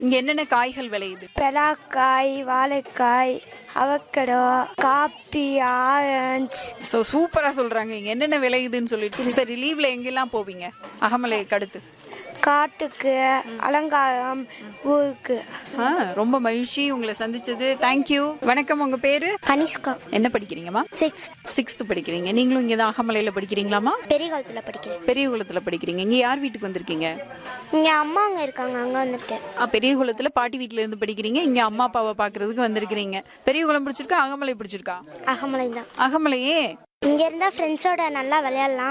இங்க என்னென்ன காய்கள் விளையுது பெலாக்காய் வாழைக்காய் அவக்கடோ காப்பி ஆரஞ்சு ஸோ சூப்பரா சொல்றாங்க இங்க என்னென்ன விளையுதுன்னு சொல்லிட்டு சரி லீவ்ல எங்கெல்லாம் போவீங்க அகமலைக்கு அடுத்து காட்டுக்கு அலங்காரம் ஊருக்கு ஆ, ரொம்ப மகிழ்ச்சி உங்களை சந்திச்சது தேங்க்யூ வணக்கம் உங்க பேரு கனிஷ்கா என்ன படிக்கிறீங்கம்மா சிக்ஸ் சிக்ஸ்த் படிக்கிறீங்க நீங்களும் இங்கே தான் அகமலையில் படிக்கிறீங்களாம்மா பெரிய காலத்தில் படிக்கிறேன் பெரியகுளத்தில் படிக்கிறீங்க இங்கே யார் வீட்டுக்கு வந்திருக்கீங்க இங்கே அம்மா அங்கே இருக்காங்க அங்கே வந்திருக்கேன் ஆ பெரியகுளத்தில் பாட்டி வீட்டில் இருந்து படிக்கிறீங்க இங்கே அம்மா அப்பாவை பார்க்கறதுக்கு வந்திருக்கிறீங்க பெரியகுளம் பிடிச்சிருக்கா அகமலை பிடிச்சிருக்கா அகமலை தான் அகமலையே இங்கே இருந்தால் ஃப்ரெண்ட்ஸோட நல்லா விளையாடலாம்